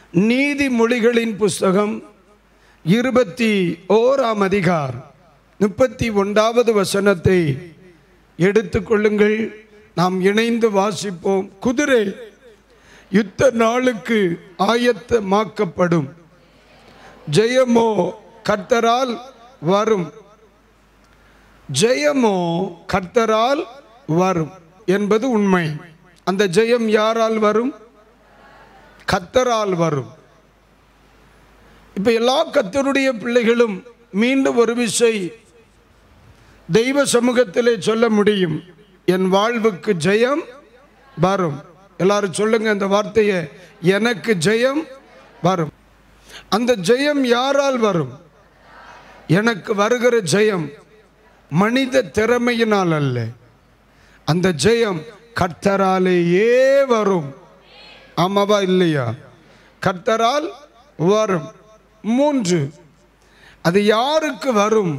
நீதிமொழிகளின் புஸ்தகம் இருபத்தி ஓராம் அதிகார் முப்பத்தி ஒன்றாவது வசனத்தை எடுத்துக்கொள்ளுங்கள் நாம் இணைந்து வாசிப்போம் குதிரை யுத்த நாளுக்கு ஆயத்தமாக்கப்படும் ஜெயமோ கர்த்தரால் வரும் ஜெயமோ கர்த்தரால் வரும் என்பது உண்மை அந்த ஜெயம் யாரால் வரும் கர்த்தரால் வரும் இப்ப எல்லா கர்த்தருடைய பிள்ளைகளும் மீண்டும் ஒரு விசை தெய்வ சமூகத்திலே சொல்ல முடியும் என் வாழ்வுக்கு ஜெயம் வரும் எல்லாரும் சொல்லுங்க அந்த வார்த்தையை எனக்கு ஜெயம் வரும் அந்த ஜெயம் யாரால் வரும் எனக்கு வருகிற ஜெயம் மனித திறமையினால் அல்ல அந்த ஜெயம் கர்த்தராலேயே வரும் ஆமாவா இல்லையா கர்த்தரால் வரும் மூன்று அது யாருக்கு வரும்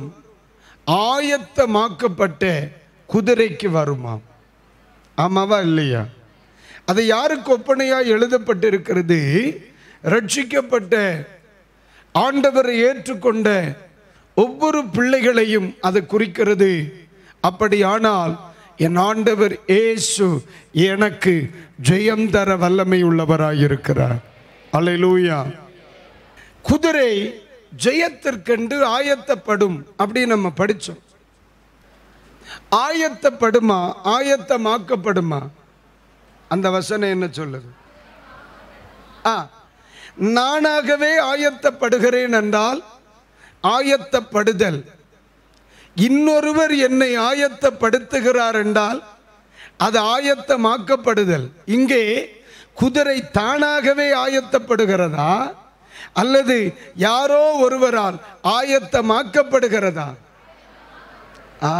ஆயத்தமாக்கப்பட்ட குதிரைக்கு வருமா ஆமாவா இல்லையா அது யாருக்கு ஒப்பனையாக எழுதப்பட்டிருக்கிறது ரட்சிக்கப்பட்ட ஆண்டவரை ஏற்றுக்கொண்ட ஒவ்வொரு பிள்ளைகளையும் அது குறிக்கிறது அப்படியானால் என் ஆண்டவர் இயேசு எனக்கு ஜெயம் தர வல்லமை உள்ளவராயிருக்கிறார் அல்லேலூயா குதிரை ஜெயத்திற்கென்று ஆயத்தப்படும் அப்படி நம்ம படித்தோம் ஆயத்தப்படுமா ஆயத்தமாக்கப்படுமா அந்த வசனம் என்ன சொல்லுது ஆ நானாகவே ஆயத்தப்படுகிறேன் என்றால் ஆயத்தப்படுதல் இன்னொருவர் என்னை ஆயத்தப்படுத்துகிறார் என்றால் அது ஆயத்தமாக்கப்படுதல் இங்கே குதிரை தானாகவே ஆயத்தப்படுகிறதா அல்லது யாரோ ஒருவரால் ஆயத்தமாக்கப்படுகிறதா ஆ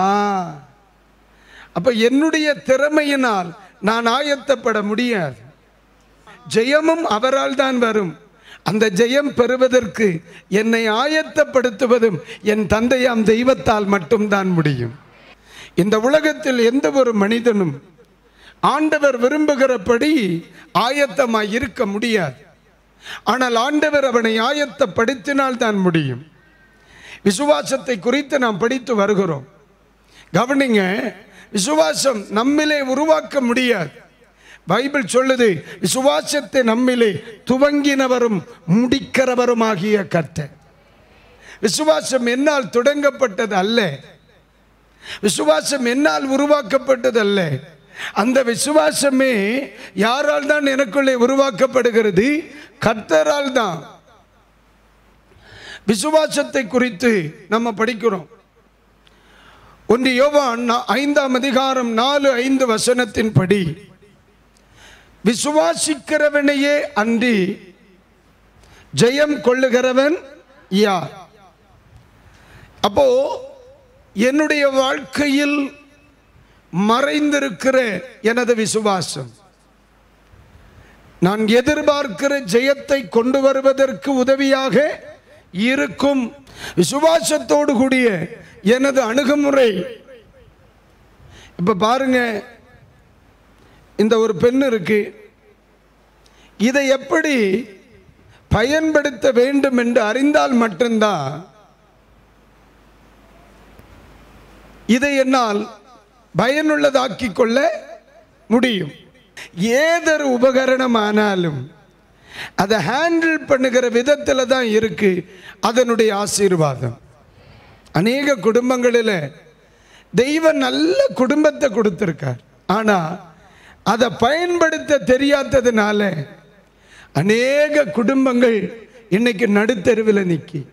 அப்ப என்னுடைய திறமையினால் நான் ஆயத்தப்பட முடியாது ஜெயமும் அவரால் தான் வரும் அந்த ஜெயம் பெறுவதற்கு என்னை ஆயத்தப்படுத்துவதும் என் தந்தையாம் தெய்வத்தால் மட்டும்தான் முடியும் இந்த உலகத்தில் எந்த ஒரு மனிதனும் ஆண்டவர் விரும்புகிறபடி ஆயத்தமாய் இருக்க முடியாது ஆனால் ஆண்டவர் அவனை ஆயத்தப்படுத்தினால் தான் முடியும் விசுவாசத்தை குறித்து நாம் படித்து வருகிறோம் கவனிங்க விசுவாசம் நம்மிலே உருவாக்க முடியாது பைபிள் சொல்லுது விசுவாசத்தை நம்மிலே துவங்கினவரும் முடிக்கிறவருமாகிய கர்த்தர் விசுவாசம் என்னால் தொடங்கப்பட்டது அல்ல விசுவாசம் என்னால் உருவாக்கப்பட்டது அல்ல அந்த விசுவாசமே யாரால் தான் எனக்குள்ளே உருவாக்கப்படுகிறது கர்த்தரால் தான் விசுவாசத்தை குறித்து நம்ம படிக்கிறோம் ஒன்று யோவான் நா- ஐந்தாம் அதிகாரம் நாலு ஐந்து வசனத்தின் படி விசுவாசிக்கிறவனையே அன்றி ஜெயம் கொள்ளுகிறவன் யார் அப்போ என்னுடைய வாழ்க்கையில் மறைந்திருக்கிற எனது விசுவாசம் நான் எதிர்பார்க்கிற ஜெயத்தை கொண்டு வருவதற்கு உதவியாக இருக்கும் விசுவாசத்தோடு கூடிய எனது அணுகுமுறை இப்ப பாருங்க இந்த ஒரு பெண் இருக்கு இதை எப்படி பயன்படுத்த வேண்டும் என்று அறிந்தால் மட்டும்தான் இதை என்னால் பயனுள்ளதாக்கிக் கொள்ள முடியும் ஏதொரு உபகரணம் ஆனாலும் அதை ஹேண்டில் பண்ணுகிற விதத்தில் தான் இருக்கு அதனுடைய ஆசீர்வாதம் அநேக குடும்பங்களில் தெய்வம் நல்ல குடும்பத்தை கொடுத்துருக்கார் ஆனால் அதை பயன்படுத்த தெரியாததுனால அநேக குடும்பங்கள் இன்னைக்கு நடுத்தெருவில் நிற்கி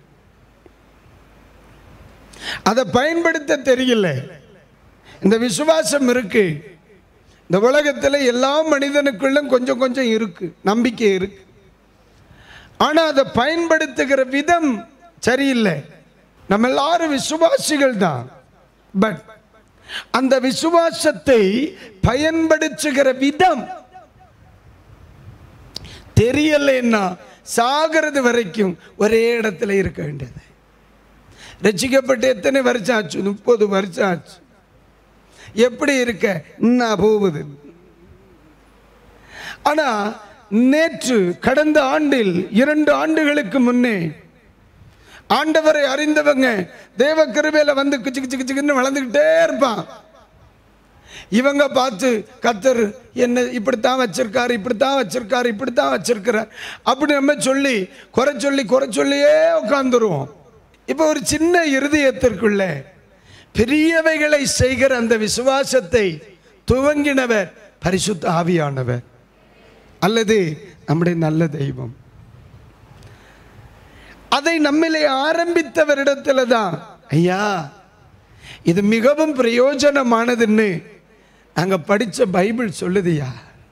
அதை பயன்படுத்த தெரியல இந்த விசுவாசம் இருக்கு இந்த உலகத்தில் எல்லா மனிதனுக்குள்ளும் கொஞ்சம் கொஞ்சம் இருக்கு நம்பிக்கை இருக்கு ஆனா அதை பயன்படுத்துகிற விதம் சரியில்லை நம்ம எல்லாரும் விசுவாசிகள் தான் பட் அந்த விசுவாசத்தை பயன்படுத்துகிற விதம் தெரியலைன்னா சாகிறது வரைக்கும் ஒரே இடத்துல இருக்க வேண்டியது ரசிக்கப்பட்டு எத்தனை வருஷம் ஆச்சு முப்பது வருஷம் ஆச்சு எப்படி இருக்க நான் போகுது ஆனா நேற்று கடந்த ஆண்டில் இரண்டு ஆண்டுகளுக்கு முன்னே ஆண்டவரை அறிந்தவங்க தேவ கிருபையில வந்து கிச்சு கிச்சு கிச்சுன்னு வளர்ந்துக்கிட்டே இருப்பான் இவங்க பார்த்து கத்தர் என்ன இப்படித்தான் வச்சிருக்காரு இப்படித்தான் வச்சிருக்காரு இப்படித்தான் வச்சிருக்கிறார் அப்படி நம்ம சொல்லி குறை சொல்லி குறை சொல்லியே உட்காந்துருவோம் இப்போ ஒரு சின்ன இருதயத்திற்குள்ள பெரியவைகளை செய்கிற அந்த விசுவாசத்தை துவங்கினவர் பரிசுத்த ஆவியானவர் அல்லது நம்முடைய நல்ல தெய்வம் அதை நம்மிலே ஆரம்பித்தவரிடத்துல தான் ஐயா இது மிகவும் பிரயோஜனமானதுன்னு நாங்க படிச்ச பைபிள் சொல்லுதுயா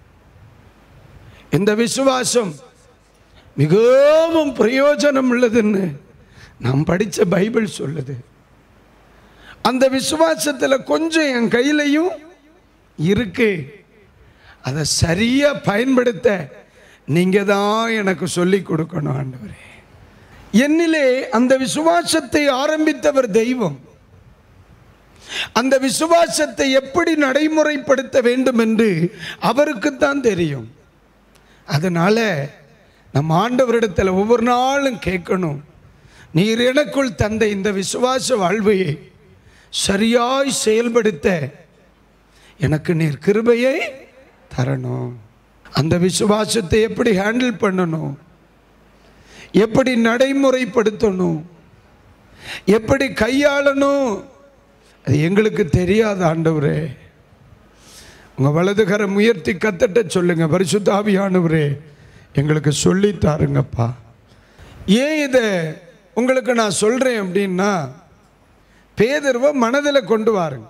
இந்த விசுவாசம் மிகவும் பிரயோஜனம் உள்ளதுன்னு நாம் படிச்ச பைபிள் சொல்லுது அந்த விசுவாசத்தில் கொஞ்சம் என் கையிலையும் இருக்கு அதை சரியா பயன்படுத்த நீங்க தான் எனக்கு சொல்லி கொடுக்கணும் ஆண்டவரே என்னிலே அந்த விசுவாசத்தை ஆரம்பித்தவர் தெய்வம் அந்த விசுவாசத்தை எப்படி நடைமுறைப்படுத்த வேண்டும் என்று அவருக்குத்தான் தெரியும் அதனால நம்ம ஆண்டவரிடத்தில் ஒவ்வொரு நாளும் கேட்கணும் நீர் எனக்குள் தந்த இந்த விசுவாச வாழ்வையை சரியாய் செயல்படுத்த எனக்கு நீர் கிருபையை தரணும் அந்த விசுவாசத்தை எப்படி ஹேண்டில் பண்ணணும் எப்படி நடைமுறைப்படுத்தணும் எப்படி கையாளணும் அது எங்களுக்கு தெரியாத ஆண்டவரே உங்க வலதுகரம் உயர்த்தி கத்தட்ட சொல்லுங்க பரிசுத்த ஆவியானவரே எங்களுக்கு சொல்லி தாருங்கப்பா ஏன் இதை உங்களுக்கு நான் சொல்றேன் அப்படின்னா பேதர்வை மனதில் கொண்டு வாருங்க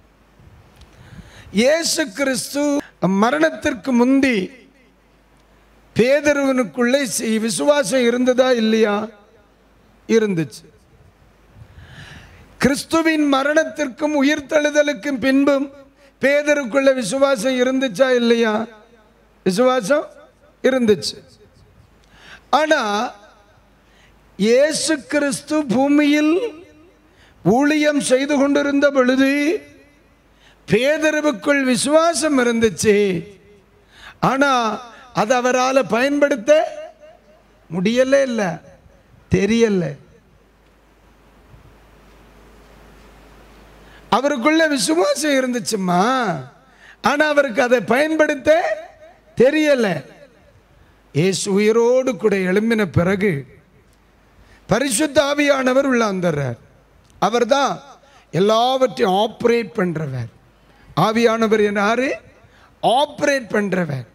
இயேசு கிறிஸ்து மரணத்திற்கு முந்தி பேதர்வனுக்குள்ளே சி- விசுவாசம் இருந்ததா இல்லையா இருந்துச்சு கிறிஸ்துவின் மரணத்திற்கும் உயிர்த்தெழுதலுக்கும் பின்பும் பேதருக்குள்ள விசுவாசம் இருந்துச்சா இல்லையா விசுவாசம் இருந்துச்சு ஆனா இயேசு கிறிஸ்து பூமியில் ஊழியம் செய்து கொண்டிருந்த பொழுது பேதருவுக்குள் விசுவாசம் இருந்துச்சு ஆனா அது அவரால் பயன்படுத்த முடியல இல்ல தெரியல அவருக்குள்ள விசுவாசம் இருந்துச்சுமா ஆனா அவருக்கு அதை பயன்படுத்த தெரியல இயேசு உயிரோடு கூட எழும்பின பிறகு பரிசுத்த ஆவியானவர் உள்ள வந்துடுறார் அவர்தான் எல்லாவற்றையும் ஆப்ரேட் பண்றவர் ஆவியானவர் யாரு ஆப்ரேட் பண்றவர்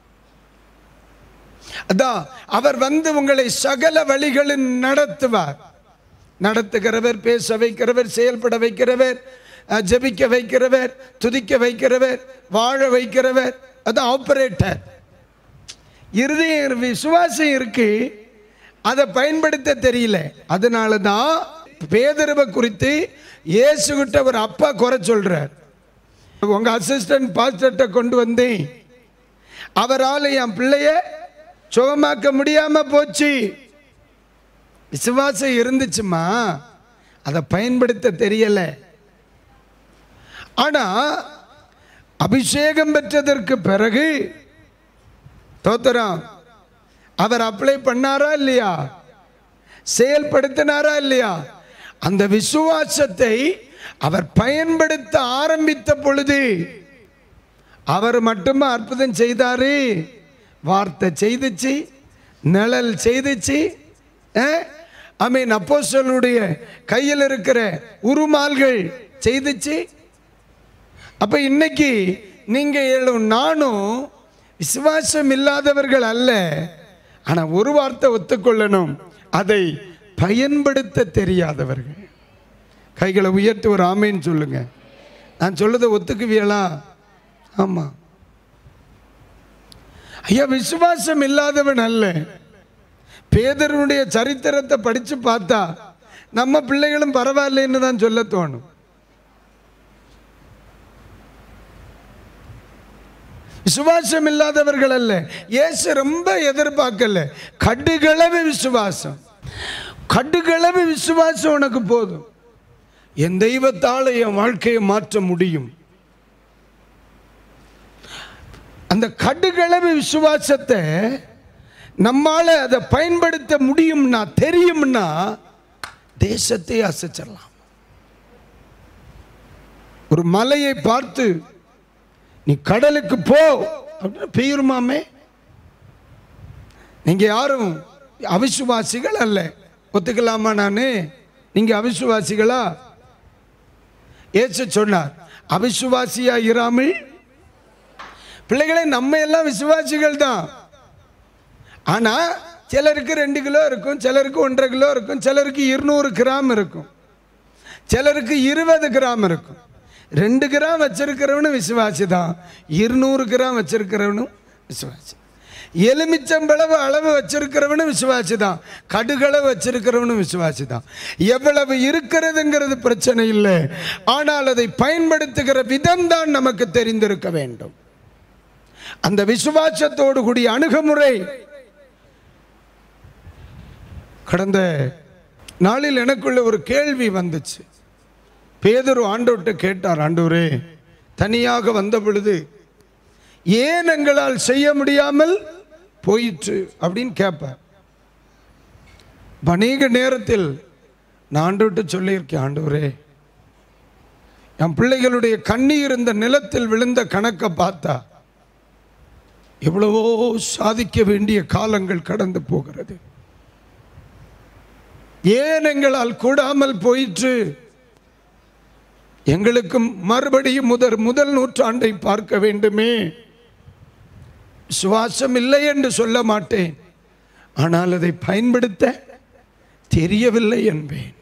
அதான் அவர் வந்து உங்களை சகல வழிகளில் நடத்துவார் நடத்துகிறவர் பேச வைக்கிறவர் செயல்பட வைக்கிறவர் அஹ், ஜெபிக்க வைக்கிறவர் துதிக்க வைக்கிறவர் வாழ வைக்கிறவர் அதான் ஆபரேட்டர் இருதய விசுவாசம் இருக்கு அதை பயன்படுத்த தெரியல அதனால தான் பேதரவை குறித்து இயேசுகிட்ட ஒரு அப்பா குறை சொல்றார் உங்க அசிஸ்டன்ட் பாஸ்டர்கிட்ட கொண்டு வந்தேன் அவரால் என் பிள்ளைய சுகமாக்க முடியாம போச்சு விசுவாசம் இருந்துச்சுமா அதை பயன்படுத்த தெரியல ஆனா அபிஷேகம் பெற்றதற்கு பிறகு தோத்தரம் அவர் அப்ளை பண்ணாரா இல்லையா செயல்படுத்தினாரா இல்லையா அந்த விசுவாசத்தை அவர் பயன்படுத்த ஆரம்பித்த பொழுது அவர் மட்டுமா அற்புதம் செய்தாரு வார்த்தை செய்துச்சு நிழல் செய்துச்சு ஐ மீன் அப்போஸ்தலருடைய கையில் இருக்கிற உருமால்கள் செய்துச்சு அப்ப இன்னைக்கு நீங்க எழும் நானும் விசுவாசம் இல்லாதவர்கள் அல்ல ஆனா ஒரு வார்த்தை ஒத்துக்கொள்ளணும் அதை பயன்படுத்த தெரியாதவர்கள் கைகளை உயர்த்தி ஒரு ஆமைன்னு சொல்லுங்க நான் சொல்லதை ஒத்துக்குவியலா ஆமா ஐயா விசுவாசம் இல்லாதவன் அல்ல பேதருடைய சரித்திரத்தை படிச்சு பார்த்தா நம்ம பிள்ளைகளும் பரவாயில்லைன்னு தான் சொல்ல தோணும் விசுவாசம் இல்லாதவர்கள் அல்ல இயேசு ரொம்ப எதிர்பார்க்கல கடுகளவு விசுவாசம் கடுகளவு விசுவாசம் உனக்கு போதும் என் தெய்வத்தால் என் வாழ்க்கையை மாற்ற முடியும் அந்த கடுகளவு விசுவாசத்தை நம்மால அதை பயன்படுத்த முடியும்னா தெரியும்னா தேசத்தை அசைச்சிடலாம் ஒரு மலையை பார்த்து நீ கடலுக்கு போ அப்படின்னு பெய்யுமாமே நீங்க யாரும் அவிசுவாசிகள் அல்ல ஒத்துக்கலாமா நானு நீங்க அவிசுவாசிகளா ஏசு சொன்னார் அவிசுவாசியா இராமல் பிள்ளைகளே நம்ம எல்லாம் விசுவாசிகள் தான் ஆனா சிலருக்கு ரெண்டு கிலோ இருக்கும் சிலருக்கு ஒன்றரை கிலோ இருக்கும் சிலருக்கு இருநூறு கிராம் இருக்கும் சிலருக்கு இருபது கிராம் இருக்கும் ரெண்டு கிராம் வச்சிருக்கிறவனும் விசுவாசி தான் இருநூறு கிராம் வச்சிருக்கிறவனும் விசுவாசி எலுமிச்சம்பளவு அளவு வச்சிருக்கிறவனும் விசுவாசி தான் கடுகளவு வச்சிருக்கிறவனும் விசுவாசி தான் எவ்வளவு இருக்கிறதுங்கிறது பிரச்சனை இல்லை ஆனால் அதை பயன்படுத்துகிற விதம் தான் நமக்கு தெரிந்திருக்க வேண்டும் அந்த விசுவாசத்தோடு கூடிய அணுகுமுறை கடந்த நாளில் எனக்குள்ள ஒரு கேள்வி வந்துச்சு பேதரு ஆண்டவர்கிட்ட கேட்டார் ஆண்டவரே தனியாக வந்த பொழுது ஏன் எங்களால் செய்ய முடியாமல் போயிற்று அப்படின்னு கேட்பார் அநேக நேரத்தில் நான் ஆண்டவர்கிட்ட சொல்லியிருக்கேன் ஆண்டவரே என் பிள்ளைகளுடைய கண்ணீர் இந்த நிலத்தில் விழுந்த கணக்கை பார்த்தா எவ்வளவோ சாதிக்க வேண்டிய காலங்கள் கடந்து போகிறது ஏன் எங்களால் கூடாமல் போயிற்று எங்களுக்கும் மறுபடியும் முதல் முதல் நூற்றாண்டை பார்க்க வேண்டுமே சுவாசம் இல்லை என்று சொல்ல மாட்டேன் ஆனால் அதை பயன்படுத்த தெரியவில்லை என்பேன்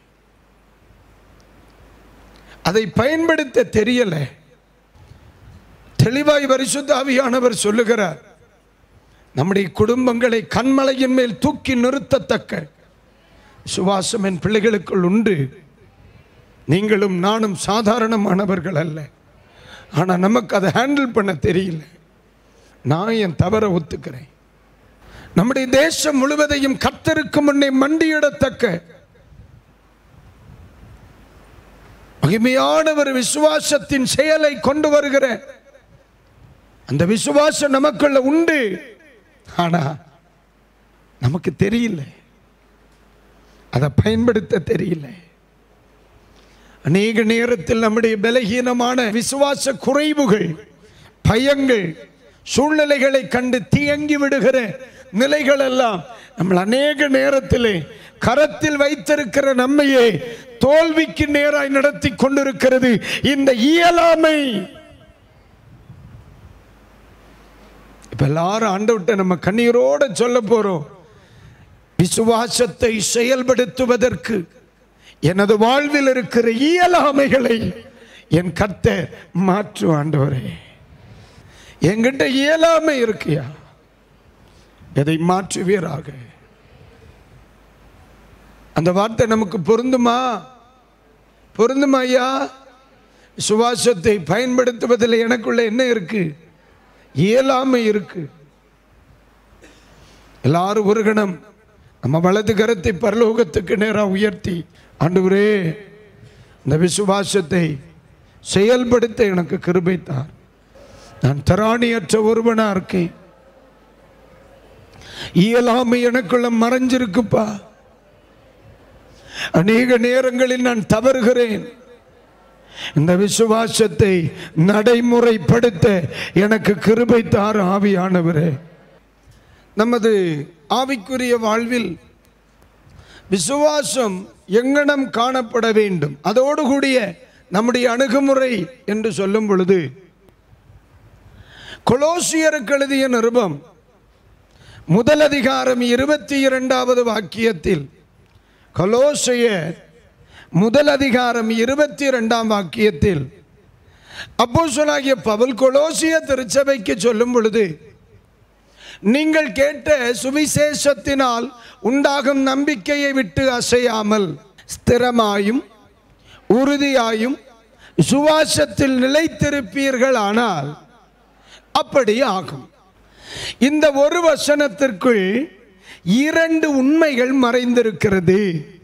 அதை பயன்படுத்த தெரியல தெளிவாய் பரிசுத்த ஆவியானவர் சொல்லுகிறார் நம்முடைய குடும்பங்களை கண்மலையின் மேல் தூக்கி நிறுத்தத்தக்க சுவாசம் என் பிள்ளைகளுக்குள் உண்டு நீங்களும் நானும் சாதாரணமானவர்கள் அல்ல ஆனால் நமக்கு அதை ஹேண்டில் பண்ண தெரியல நான் என் தவற ஒத்துக்கிறேன் நம்முடைய தேசம் முழுவதையும் கத்தருக்கு முன்னே மண்டியிடத்தக்க மகிமையான ஒரு விசுவாசத்தின் செயலை கொண்டு வருகிற அந்த விசுவாசம் நமக்குள்ள உண்டு ஆனா நமக்கு தெரியல அதை பயன்படுத்த தெரியல அநேக நேரத்தில் நம்முடைய பலகீனமான விசுவாச குறைவுகள் பயங்கள் சூழ்நிலைகளை கண்டு தியங்கி விடுகிற நிலைகள் எல்லாம் நம்ம அநேக நேரத்திலே கரத்தில் வைத்திருக்கிற நம்மையே தோல்விக்கு நேராய் நடத்தி கொண்டிருக்கிறது இந்த இயலாமை இப்ப எல்லாரும் ஆண்டவர்கிட்ட நம்ம கண்ணீரோட சொல்ல போறோம் விசுவாசத்தை செயல்படுத்துவதற்கு எனது வாழ்வில் இருக்கிற இயலாமைகளை என் கத்த மாற்று ஆண்டவரே என்கிட்ட இயலாமை இருக்கியா எதை மாற்றுவீராக அந்த வார்த்தை நமக்கு பொருந்துமா பொருந்துமா ஐயா சுவாசத்தை பயன்படுத்துவதில் எனக்குள்ள என்ன இருக்கு இயலாமை இருக்கு எல்லாரும் ஒரு கணம் நம்ம வலது கரத்தை பரலோகத்துக்கு நேராக உயர்த்தி ஆண்டவரே இந்த விசுவாசத்தை செயல்படுத்த எனக்கு கிருபைத்தார் நான் தராணியற்ற ஒருவனா இருக்கேன் இயலாமை எனக்குள்ள மறைஞ்சிருக்குப்பா அநேக நேரங்களில் நான் தவறுகிறேன் இந்த விசுவாசத்தை நடைமுறைப்படுத்த எனக்கு கிருபை தார் ஆவியானவரே நமது ஆவிக்குரிய வாழ்வில் விசுவாசம் எங்கனம் காணப்பட வேண்டும் அதோடு கூடிய நம்முடைய அணுகுமுறை என்று சொல்லும் பொழுது கொலோசியருக்கு எழுதிய நிருபம் முதல் அதிகாரம் இருபத்தி இரண்டாவது வாக்கியத்தில் கொலோசியர் முதல் அதிகாரம் இருபத்தி இரண்டாம் வாக்கியத்தில் அப்போஸ்தலனாகிய பவுல் கொலோசிய திருச்சபைக்கு சொல்லும் பொழுது நீங்கள் கேட்ட சுவிசேஷத்தினால் உண்டாகும் நம்பிக்கையை விட்டு அசையாமல் ஸ்திரமாயும் உறுதியாயும் சுவாசத்தில் நிலைத்திருப்பீர்கள் ஆனால் அப்படி ஆகும் இந்த ஒரு வசனத்திற்குள் இரண்டு உண்மைகள் மறைந்திருக்கிறது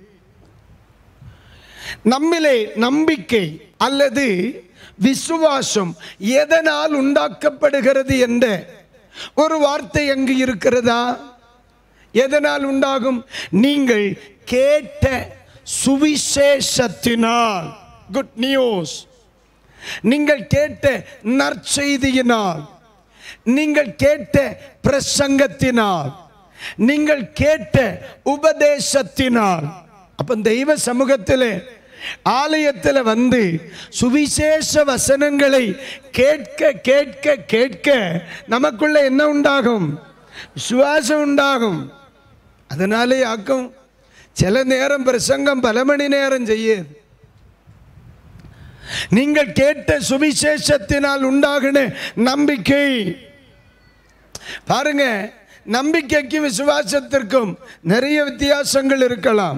நம்மிலே நம்பிக்கை அல்லது விசுவாசம் எதனால் உண்டாக்கப்படுகிறது என்ற ஒரு வார்த்தை அங்கு இருக்கிறதா எதனால் உண்டாகும் நீங்கள் கேட்ட சுவிசேஷத்தினால் குட் நியூஸ் நீங்கள் கேட்ட நற்செய்தியினால் நீங்கள் கேட்ட பிரசங்கத்தினால் நீங்கள் கேட்ட உபதேசத்தினால் அப்ப தெய்வ சமூகத்தில் ஆலயத்தில் வந்து சுவிசேஷ வசனங்களை கேட்க கேட்க கேட்க நமக்குள்ள என்ன உண்டாகும் விசுவாசம் உண்டாகும் அதனாலே ஆக்கும் சில நேரம் பிரசங்கம் பல மணி நேரம் செய்யுது நீங்கள் கேட்ட சுவிசேஷத்தினால் உண்டாகின நம்பிக்கை பாருங்க நம்பிக்கைக்கும் விசுவாசத்திற்கும் நிறைய வித்தியாசங்கள் இருக்கலாம்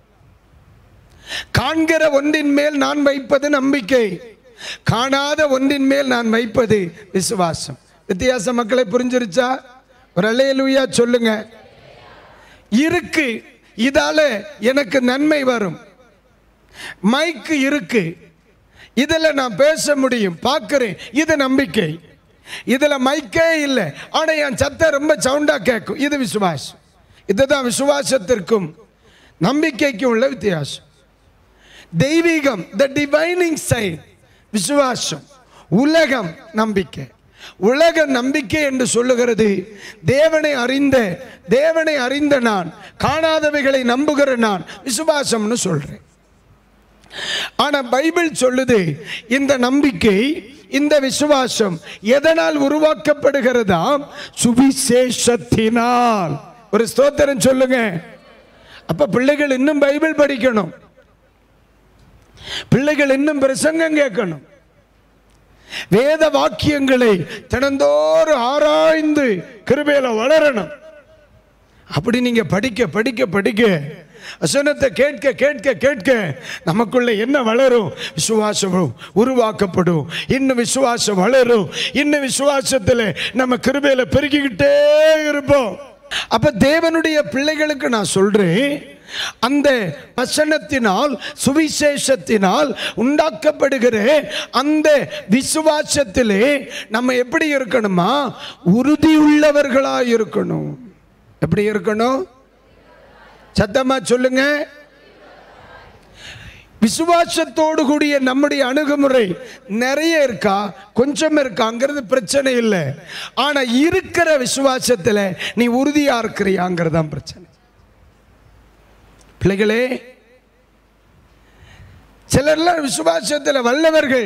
காண்கிற ஒன்றின் மேல் நான் வைப்பது நம்பிக்கை காணாத ஒன்றின் மேல் நான் வைப்பது விசுவாசம் வித்தியாச மக்களை புரிஞ்சிருச்சா ஒரு அலையலுயா சொல்லுங்க இருக்கு இதால எனக்கு நன்மை வரும் மைக்கு இருக்கு இதில் நான் பேச முடியும் பார்க்கிறேன் இது நம்பிக்கை இதில் மைக்கே இல்லை ஆனால் என் சத்தம் ரொம்ப சவுண்டாக கேட்கும் இது விசுவாசம் இதுதான் விசுவாசத்திற்கும் நம்பிக்கைக்கும் உள்ள வித்தியாசம் தெய்வீகம் த டிவைனிங் சைட் விசுவாசம் உலகம் நம்பிக்கை உலக நம்பிக்கை என்று சொல்லுகிறது தேவனை அறிந்த தேவனை அறிந்த நான் காணாதவைகளை நம்புகிற நான் விசுவாசம்னு சொல்றேன் ஆனா பைபிள் சொல்லுது இந்த நம்பிக்கை இந்த விசுவாசம் எதனால் உருவாக்கப்படுகிறதாம் சுவிசேஷத்தினால் ஒரு ஸ்தோத்திரம் சொல்லுங்க அப்ப பிள்ளைகள் இன்னும் பைபிள் படிக்கணும் பிள்ளைகள் இன்னும் பிரசங்கம் கேட்கணும் வேத வாக்கியங்களை தினந்தோறும் ஆராய்ந்து கிருபையில வளரணும் அப்படி நீங்க படிக்க படிக்க படிக்க வசனத்தை கேட்க கேட்க கேட்க நமக்குள்ள என்ன வளரும் விசுவாசம் உருவாக்கப்படும் இன்னும் விசுவாசம் வளரும் இன்னும் விசுவாசத்தில் நம்ம கிருபையில பெருக்கிக்கிட்டே இருப்போம் அப்ப தேவனுடைய பிள்ளைகளுக்கு நான் சொல்றேன் அந்த வசனத்தினால் சுவிசேஷத்தினால் உண்டாக்கப்படுகிற அந்த விசுவாசத்திலே நம்ம எப்படி இருக்கணுமா உறுதி உள்ளவர்களா இருக்கணும் எப்படி இருக்கணும் சத்தமா சொல்லுங்க விசுவாசத்தோடு கூடிய நம்முடைய அணுகுமுறை நிறைய இருக்கா கொஞ்சம் இருக்காங்கிறது பிரச்சனை இல்லை ஆனா இருக்கிற விசுவாசத்துல நீ உறுதியா இருக்கிறியாங்கிறது தான் பிரச்சனை பிள்ளைகளே சிலர்லாம் விசுவாசத்தில் வல்லவர்கள்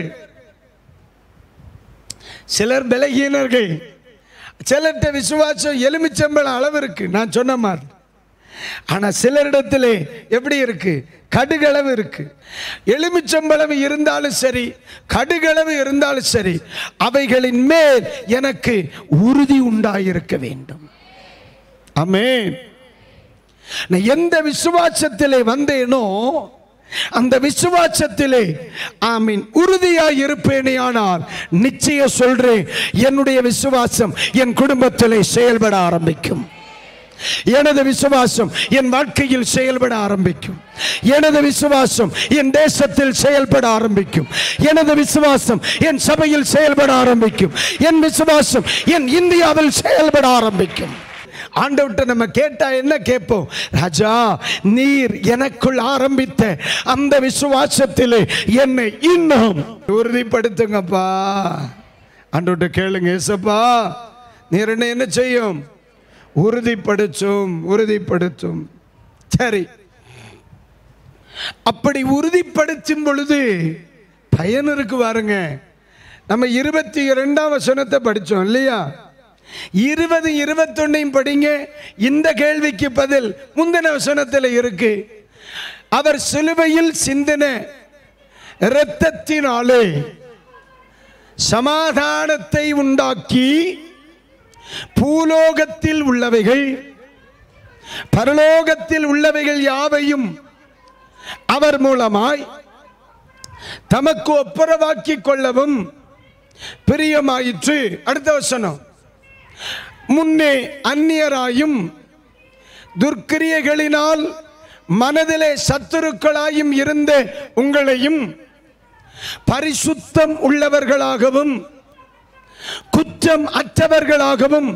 சிலர் பலகீனர்கள் சிலர்கிட்ட விசுவாசம் எலுமிச்சம்பளம் அளவு இருக்கு நான் சொன்ன மாதிரி ஆனா சிலரிடத்திலே எப்படி இருக்கு கடுகளவு இருக்கு எலுமிச்சம்பளம் இருந்தாலும் சரி கடுகளவு இருந்தாலும் சரி அவைகளின் மேல் எனக்கு உறுதி உண்டாயிருக்க வேண்டும் ஆமென் நான் எந்த விசுவாசத்திலே வந்தேனோ அந்த விசுவாசத்திலே ஆமீன் உறுதியாய் இருப்பேனே ஆனால் நிச்சயம் சொல்றேன் என்னுடைய விசுவாசம் என் குடும்பத்திலே செயல்பட ஆரம்பிக்கும் எனது விசுவாசம் என் வாழ்க்கையில் செயல்பட ஆரம்பிக்கும் எனது விசுவாசம் என் தேசத்தில் செயல்பட ஆரம்பிக்கும் எனது விசுவாசம் என் சபையில் செயல்பட ஆரம்பிக்கும் என் விசுவாசம் என் இந்தியாவில் செயல்பட ஆரம்பிக்கும் ஆண்டவர்கிட்ட நம்ம கேட்டா என்ன கேட்போம் ராஜா நீர் எனக்குள் ஆரம்பித்த அந்த விசுவாசத்திலே என்னை இன்னும் உறுதிப்படுத்துங்கப்பா ஆண்டவர்கிட்ட கேளுங்க ஏசப்பா நீர் என்ன என்ன செய்யும் உறுதிப்படுத்தும் உறுதிப்படுத்தும் சரி அப்படி உறுதிப்படுத்தும் பொழுது பயன் இருக்கு பாருங்க நம்ம இருபத்தி இரண்டாம் வசனத்தை படிச்சோம் இல்லையா இருபது இருபத்தொன்னையும் படிங்க இந்த கேள்விக்கு பதில் முந்தின வசனத்தில் இருக்கு அவர் சிலுவையில் சிந்தின இரத்தத்தினாலே சமாதானத்தை உண்டாக்கி பூலோகத்தில் உள்ளவைகள் பரலோகத்தில் உள்ளவைகள் யாவையும் அவர் மூலமாய் தமக்கு ஒப்புரவாக்கிக் கொள்ளவும் பிரியமாயிற்று அடுத்த வசனம் முன்னே அந்நியராயும் துர்க்கிரியைகளினால் மனதிலே சத்துருக்களாயும் இருந்த உங்களையும் பரிசுத்தம் உள்ளவர்களாகவும் குற்றம் அற்றவர்களாகவும்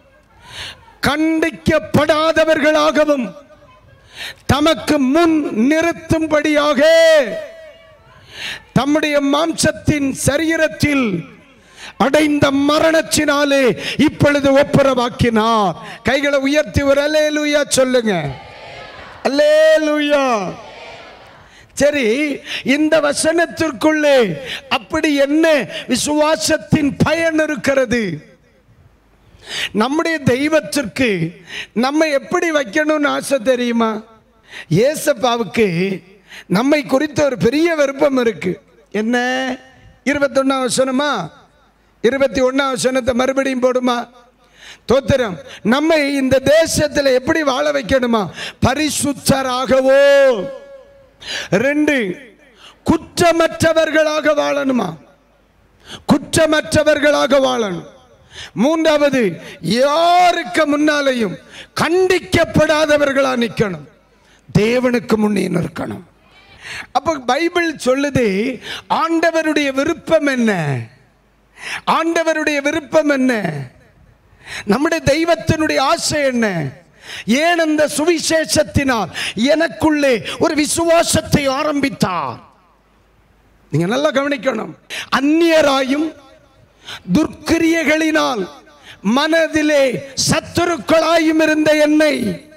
கண்டிக்கப்படாதவர்களாகவும் தமக்கு முன் நிறுத்தும்படியாக தம்முடைய மாம்சத்தின் சரீரத்தில் அடைந்த மரணத்தினாலே இப்பொழுது ஒப்புரவாக்கினார் கைகளை உயர்த்தி ஒரு அல்லேலூயா சொல்லுங்க அல்லேலூயா சரி இந்த வசனத்திற்குள்ளே அப்படி என்ன விசுவாசத்தின் பயன் இருக்கிறது நம்முடைய தெய்வத்திற்கு நம்ம எப்படி வைக்கணும்னு ஆசை தெரியுமா ஏசப்பாவுக்கு நம்மை குறித்த ஒரு பெரிய விருப்பம் இருக்கு என்ன இருபத்தொன்னாம் வசனமா இருபத்தி ஒன்னாம் வசனத்தை மறுபடியும் போடுமா தோத்திரம் நம்மை இந்த தேசத்தில் எப்படி வாழ வைக்கணுமா பரிசுத்தராகவோ ரெண்டு குற்றமற்றவர்களாக வாழணுமா குற்றமற்றவர்களாக வாழணும் மூன்றாவது யாருக்கு முன்னாலேயும் கண்டிக்கப்படாதவர்களா நிற்கணும் தேவனுக்கு முன்னே நிற்கணும் அப்ப பைபிள் சொல்லுது ஆண்டவருடைய விருப்பம் என்ன ஆண்டவருடைய விருப்பம் என்ன நம்முடைய தெய்வத்தினுடைய ஆசை என்ன ஏன் அந்த சுவிசேஷத்தினால் எனக்குள்ளே ஒரு விசுவாசத்தை ஆரம்பித்தார் நீங்க நல்லா கவனிக்கணும் அந்நியராயும் துர்க்கிரியைகளினால் மனதிலே சத்துருக்களாயும் இருந்த என்னை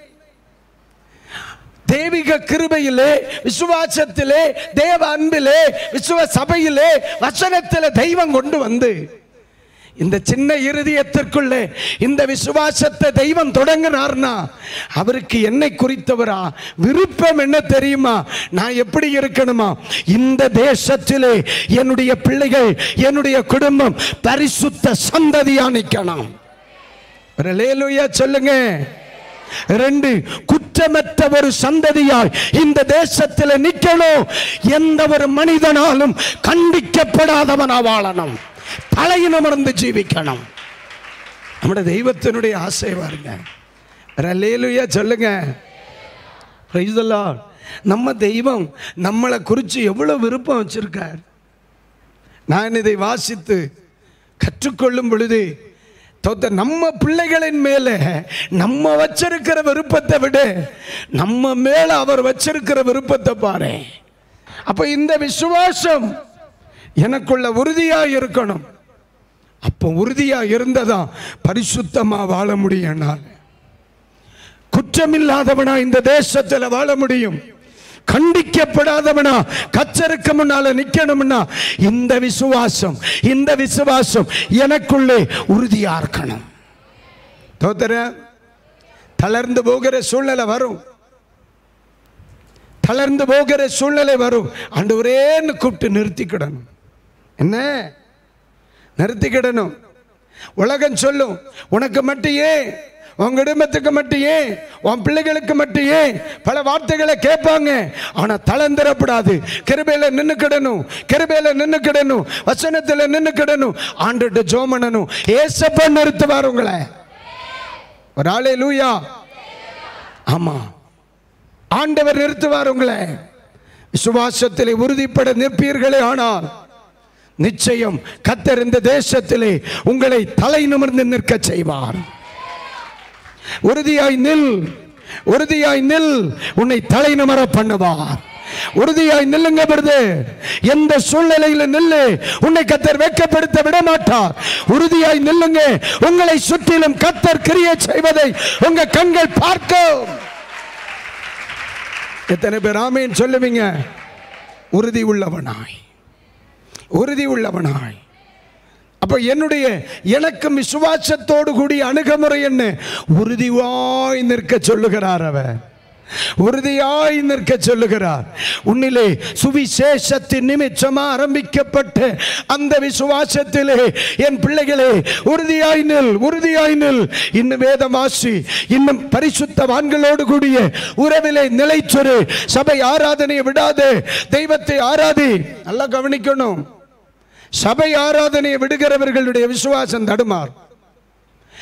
தெய்வீக கிருபையிலே விசுவாசத்திலே தேவ அன்பிலே விசுவ சபையிலே வசனத்திலே தெய்வம் கொண்டு வந்து இந்த சின்ன இருதயத்திற்குள்ளே இந்த விசுவாசத்தை தெய்வம் தொடங்கினார்னா அவருக்கு என்னை குறித்தவரா விருப்பம் என்ன தெரியுமா நான் எப்படி இருக்கணுமா இந்த தேசத்திலே என்னுடைய பிள்ளைகள் என்னுடைய குடும்பம் பரிசுத்த சந்ததியா நிற்கணும் ஒரு லேலுயா சொல்லுங்க ரெண்டு குற்றமற்ற ஒரு சந்ததியாய் இந்த தேசத்தில் நிற்கணும் எந்த ஒரு மனிதனாலும் கண்டிக்கப்படாதவனா வாழணும் தலையினமர்ந்து ஜீவிக்கணும் நம்முடைய தெய்வத்தினுடைய ஆசை பாருங்க ரலேலுயா சொல்லுங்க Praise the Lord. நம்ம தெய்வம் நம்மளை குறித்து எவ்வளோ விருப்பம் வச்சிருக்கார் நான் இதை வாசித்து கற்றுக்கொள்ளும் பொழுது தோத்த நம்ம பிள்ளைகளின் மேலே நம்ம வச்சிருக்கிற விருப்பத்தை விட நம்ம மேல அவர் வச்சிருக்கிற விருப்பத்தை பாரு அப்ப இந்த விசுவாசம் எனக்குள்ள உறுதியா இருக்கணும் அப்போ உறுதியா இருந்ததா பரிசுத்தமா வாழ முடியும் என்னால் குற்றமில்லாதவனா இந்த தேசத்தில் வாழ முடியும் கண்டிக்கப்படாதவனா கச்சருக்கு முன்னால நிக்கணும்னா இந்த விசுவாசம் இந்த விசுவாசம் எனக்குள்ளே உறுதியா இருக்கணும் தோத்தர தளர்ந்து போகிற சூழ்நிலை வரும் தளர்ந்து போகிற சூழ்நிலை வரும் ஆண்டவரேன்னு கூப்பிட்டு நிறுத்திக்கிடணும் என்ன நிறுத்திக்கிடணும் உலகம் சொல்லும் உனக்கு மட்டும் ஏன் உன் குடும்பத்துக்கு மட்டும் ஏன் உன் பிள்ளைகளுக்கு மட்டும் ஏன் பல வார்த்தைகளை கேட்பாங்க ஆனா தளர்ந்துடப்படாது கிருபையில நின்னுக்கிடணும் கிருபையில நின்னுக்கிடணும் வசனத்துல நின்னுக்கிடணும் ஆண்டுட்டு ஜோமனனும் ஏசப்ப நிறுத்துவார் உங்களை ஒரு ஆளே லூயா ஆமா ஆண்டவர் நிறுத்துவார் உங்களை விசுவாசத்திலே உறுதிப்பட நிற்பீர்களே ஆனால் நிச்சயம் கத்தர் இந்த தேசத்திலே உங்களை தலை நிமிர்ந்து நிற்க செய்வார் உறுதியாய் நில் உறுதியாய் நில் உன்னை தலை நிமர பண்ணுவார் உறுதியாய் நில்லுங்க வருது எந்த சூழ்நிலையில நில்லு உன்னை கத்தர் வெட்கப்படுத்த விட மாட்டார் உறுதியாய் நில்லுங்க உங்களை சுற்றிலும் கத்தர் கிரிய செய்வதை உங்க கண்கள் பார்க்கும் எத்தனை பேர் ஆமேன் சொல்லுவீங்க உறுதி உள்ளவனாய் உறுதி உள்ளவனாய் அப்ப என்னுடைய எனக்கும் விசுவாசத்தோடு கூடிய அணுகுமுறை என்ன உறுதியாய் நிற்க சொல்லுகிறார் அவர் உறுதியாய் நிற்க சொல்லுகிறார் உன்னிலே சுவிசேஷத்தின் நிமித்தமா ஆரம்பிக்கப்பட்ட அந்த விசுவாசத்திலே என் பிள்ளைகளே உறுதியாய் நில் உறுதியாய் நில் இன்னும் வேதம் வாசி இன்னும் பரிசுத்தவான்களோடு கூடிய உறவிலே நிலைச்சொரு சபை ஆராதனையை விடாது தெய்வத்தை ஆராதி நல்லா கவனிக்கணும் சபை ஆராதனையை விடுகிறவர்களுடைய விசுவாசம் தடுமார்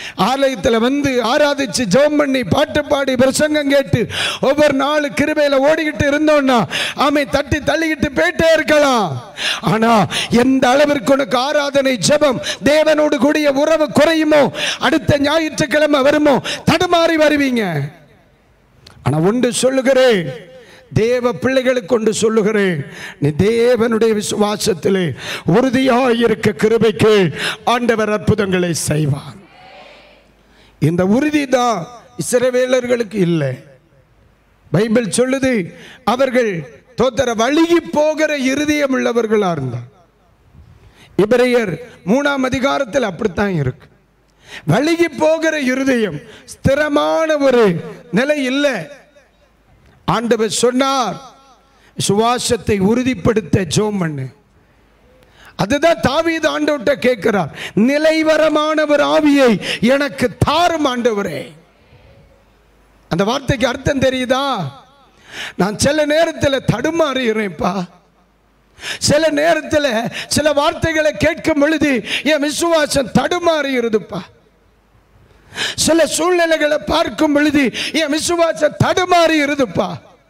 ஆலயத்தில் வந்து ஆராதிச்சு ஜெபம் பண்ணி பாட்டு பாடி பிரசங்கம் கேட்டு ஒவ்வொரு நாள் கிருபையில ஓடிக்கிட்டு இருந்தோம்னா ஆமை தட்டி தள்ளிக்கிட்டு போயிட்டே இருக்கலாம் ஆனா எந்த அளவிற்கு உனக்கு ஆராதனை ஜெபம் தேவனோடு கூடிய உறவு குறையுமோ அடுத்த ஞாயிற்றுக்கிழமை வருமோ தடுமாறி வருவீங்க ஆனா ஒன்று சொல்லுகிறேன் தேவ பிள்ளைகளுக்கு ஒன்று சொல்லுகிறேன் நீ தேவனுடைய விசுவாசத்திலே உறுதியாக இருக்க கிருபைக்கு ஆண்டவர் அற்புதங்களை செய்வார் இந்த உறுதி தான் இஸ்ரவேலர்களுக்கு இல்லை பைபிள் சொல்லுது அவர்கள் தோத்தர வழுகி போகிற இருதயம் உள்ளவர்களா இருந்தார் இபிரையர் மூணாம் அதிகாரத்தில் அப்படித்தான் இருக்கு வழுகி போகிற இருதயம் ஸ்திரமான ஒரு நிலை இல்லை ஆண்டவர் சொன்னார் சுவாசத்தை உறுதிப்படுத்த ஜோம் பண்ணு அதுதான் தாவீது ஆண்டவர்கிட்ட கேட்கிறார் நிலைவரமான ஒரு ஆவியை எனக்கு தாரும் ஆண்டவரே அந்த வார்த்தைக்கு அர்த்தம் தெரியுதா நான் சில நேரத்தில் தடுமாறுகிறேன்ப்பா சில நேரத்தில் சில வார்த்தைகளை கேட்கும் பொழுது என் விசுவாசம் தடுமாறுகிறதுப்பா சில சூழ்நிலைகளை பார்க்கும் பொழுது என் விசுவாசம் தடுமாறுகிறதுப்பா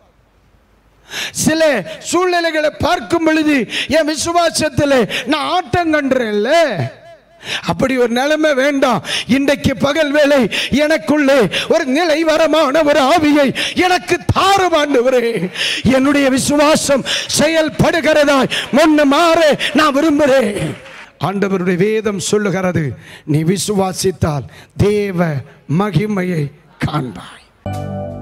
சில சூழ்நிலைகளை பார்க்கும் பொழுது என் விசுவாசத்தில் நான் ஆட்டம் கண்டுறேன்ல அப்படி ஒரு நிலைமை வேண்டாம் இன்றைக்கு பகல் வேலை எனக்குள்ளே ஒரு நிலைவரமான ஒரு ஆவியை எனக்கு தாருமாண்டவரே என்னுடைய விசுவாசம் செயல்படுகிறதாய் முன்ன மாற நான் விரும்புகிறேன் ஆண்டவருடைய வேதம் சொல்லுகிறது நீ விசுவாசித்தால் தேவ மகிமையை காண்பாய்